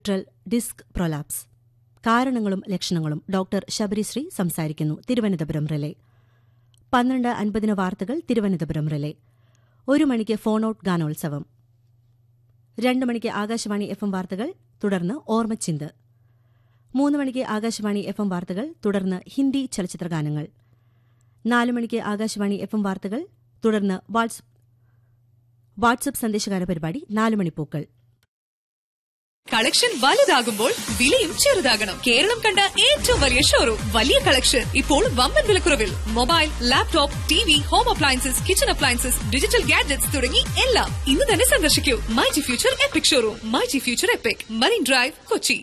ട്രൽ disc prolapse കാരണങ്ങളും ലക്ഷണങ്ങളും doctor Sabarisree സംസാരിക്കുന്നു തിരുവനന്തപുരം റിലേ പന്ത്രണ്ട് അൻപതിന് വാർത്തകൾ തിരുവനന്തപുരം റിലേ ഒരു മണിക്ക് ഫോൺ ഔട്ട് ഗാനോത്സവം രണ്ട് മണിക്ക് ആകാശവാണി എഫ് എം വാർത്തകൾ തുടർന്ന് ഓർമ്മച്ചിന്ത് മൂന്ന് മണിക്ക് ആകാശവാണി എഫ് എം വാർത്തകൾ തുടർന്ന് ഹിന്ദി ചലച്ചിത്രഗാനങ്ങൾ നാല് മണിക്ക് ആകാശവാണി എഫ് എം വാർത്തകൾ തുടർന്ന് വാട്സ് വാട്സപ്പ് സന്ദേശഗാന പരിപാടി നാല് മണിപ്പൂക്കൾ കളക്ഷൻ വലുതാകുമ്പോൾ വിലയും ചെറുതാകണം കേരളം കണ്ട ഏറ്റവും വലിയ ഷോറൂം വലിയ കളക്ഷൻ ഇപ്പോൾ വമ്പൻ വിലക്കുറവിൽ mobile laptop T V home appliances kitchen appliances digital gadgets തുടങ്ങി എല്ലാം ഇന്ന് തന്നെ സന്ദർശിക്കൂ my G future epic showroom my G future epic marine drive Kochi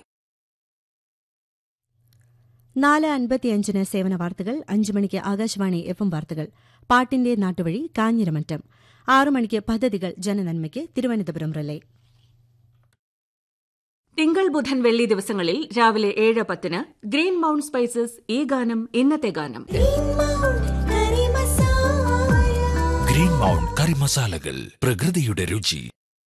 നാല് അൻപത്തിയഞ്ചിന് സേവന വാർത്തകൾ അഞ്ച് മണിക്ക് ആകാശവാണി എഫ് എം വാർത്തകൾ പാട്ടിന്റെ നാട്ടുവഴി കാഞ്ഞിരമറ്റം ആറു മണിക്ക് പദ്ധതികൾ ജനനന്മയ്ക്ക് തിരുവനന്തപുരം റിലേ തിങ്കൾ ബുധൻ വെള്ളി ദിവസങ്ങളിൽ രാവിലെ ഏഴ് പത്തിന് ഗ്രീൻ മൗണ്ട് സ്പൈസസ് ഈ ഗാനം ഇന്നത്തെ ഗാനം ഗ്രീൻ മൗണ്ട് കറി മസാലകൾ പ്രകൃതിയുടെ രുചി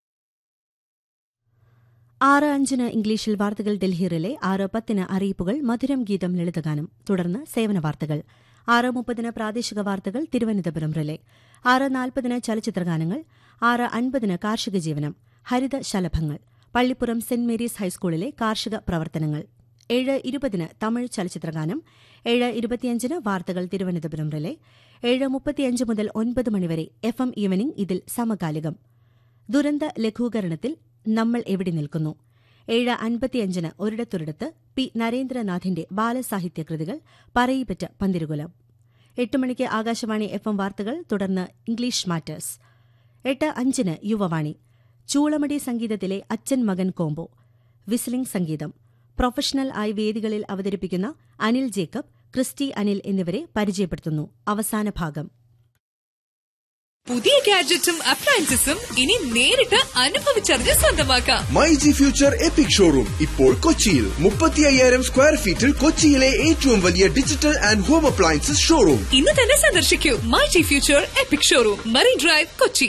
ആറ് അഞ്ചിന് ഇംഗ്ലീഷിൽ വാർത്തകൾ ഡൽഹി റിലേ ആറ് പത്തിന് അറിയിപ്പുകൾ മധുരം ഗീതം ലളിതഗാനം തുടർന്ന് സേവന വാർത്തകൾ ആറ് മുപ്പതിന് പ്രാദേശിക വാർത്തകൾ തിരുവനന്തപുരം റിലേ ആറ് നാൽപ്പതിന് ചലച്ചിത്രഗാനങ്ങൾ ആറ് അൻപതിന് കാർഷിക ജീവനം ഹരിത ശലഭങ്ങൾ പള്ളിപ്പുറം സെന്റ് മേരീസ് ഹൈസ്കൂളിലെ കാർഷിക പ്രവർത്തനങ്ങൾ ഏഴ് ഇരുപതിന് തമിഴ് ചലച്ചിത്രഗാനം ഏഴ് ഇരുപത്തിയഞ്ചിന് വാർത്തകൾ തിരുവനന്തപുരം റിലേ ഏഴ് മുപ്പത്തിയഞ്ച് മുതൽ ഒൻപത് മണിവരെ എഫ് എം ഈവനിംഗ് ഇതിൽ സമകാലികം ദുരന്ത ലഘൂകരണത്തിൽ നമ്മൾ എവിടെ നിൽക്കുന്നു ഏഴ് അൻപത്തിയഞ്ചിന് ഒരിടത്തൊരിടത്ത് പി നരേന്ദ്രനാഥിന്റെ ബാലസാഹിത്യ കൃതികൾ പറയിപ്പറ്റ പന്തിരുകുലം എട്ട് മണിക്ക് ആകാശവാണി എഫ് എം വാർത്തകൾ തുടർന്ന് ഇംഗ്ലീഷ് മാറ്റേഴ്സ് എട്ട് അഞ്ചിന് യുവവാണി ചൂളമടി സംഗീതത്തിലെ അച്ഛൻ മകൻ കോംബോ വിസ്ലിംഗ് സംഗീതം പ്രൊഫഷണൽ ആയി വേദികളിൽ അവതരിപ്പിക്കുന്ന അനിൽ ജേക്കബ് ക്രിസ്റ്റി അനിൽ എന്നിവരെ പരിചയപ്പെടുത്തുന്നു അവസാന ഭാഗം പുതിയ ഗാഡ്ജറ്റും അപ്ലയൻസസും ഇനി നേരിട്ട് അനുഭവിച്ചറിഞ്ഞ് സ്വന്തമാക്കാം my G future epic showroom ഇപ്പോൾ കൊച്ചിയിൽ മുപ്പത്തി അയ്യായിരം സ്ക്വയർ ഫീറ്റിൽ കൊച്ചിയിലെ ഏറ്റവും വലിയ digital and home appliances showroom ഇന്ന് തന്നെ സന്ദർശിക്കൂ my G future epic showroom marine drive Kochi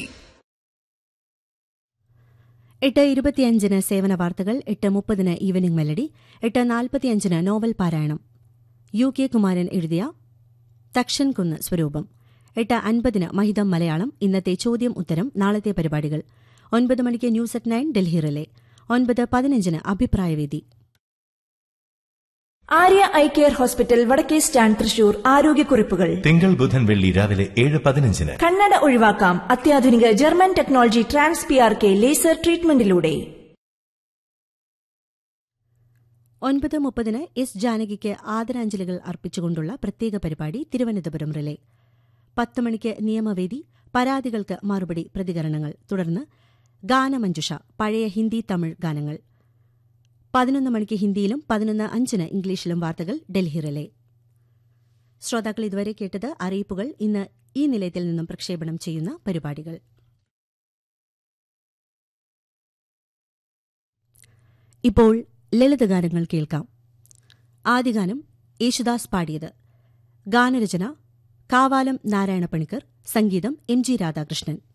എട്ട് ഇരുപത്തിയഞ്ചിന് സേവന വാർത്തകൾ എട്ട് മുപ്പതിന് ഈവനിംഗ് മെലഡി എട്ട് നാൽപ്പത്തിയഞ്ചിന് നോവൽ പാരായണം യു കെ കുമാരൻ എഴുതിയ തക്ഷൻ കുന്ന് സ്വരൂപം എട്ട് അൻപതിന് മഹിതം മലയാളം ഇന്നത്തെ ചോദ്യം ഉത്തരം നാളത്തെ പരിപാടികൾ ഒൻപത് മണിക്ക് news at nine Delhi relay ഒൻപത് പതിനഞ്ചിന് അഭിപ്രായവേദി ആര്യ ഐ കെയർ ഹോസ്പിറ്റൽ വടക്കേ സ്റ്റാൻഡ് തൃശൂർ ആരോഗ്യക്കുറിപ്പുകൾ തിങ്കൾ ബുധൻ വെള്ളി രാവിലെ ഏഴ് പതിനഞ്ചിന് കണ്ണട ഒഴിവാക്കാം അത്യാധുനിക German technology trans P R K laser ട്രീറ്റ്മെന്റിലൂടെ ഒൻപത് മുപ്പതിന് എസ് ജാനകിക്ക് ആദരാഞ്ജലികൾ അർപ്പിച്ചുകൊണ്ടുള്ള പ്രത്യേക പരിപാടി തിരുവനന്തപുരം റിലേ പത്ത് മണിക്ക് നിയമവേദി പരാതികൾക്ക് മറുപടി പ്രതികരണങ്ങൾ തുടർന്ന് ഗാനമഞ്ജുഷ പഴയ ഹിന്ദി തമിഴ് ഗാനങ്ങൾ പതിനൊന്ന് മണിക്ക് ഹിന്ദിയിലും പതിനൊന്ന് അഞ്ചിന് ഇംഗ്ലീഷിലും വാർത്തകൾ ഡൽഹി റിലേ ശ്രോതാക്കൾ ഇതുവരെ കേട്ടത് അറിയിപ്പുകൾ ഇന്ന് ഈ നിലയത്തിൽ നിന്നും പ്രക്ഷേപണം ചെയ്യുന്ന പരിപാടികൾ ഇപ്പോൾ ലളിതഗാനങ്ങൾ കേൾക്കാം ആദ്യഗാനം യേശുദാസ് പാടിയത് ഗാനരചന കാവാലം നാരായണ പണിക്കർ സംഗീതം എം ജി രാധാകൃഷ്ണൻ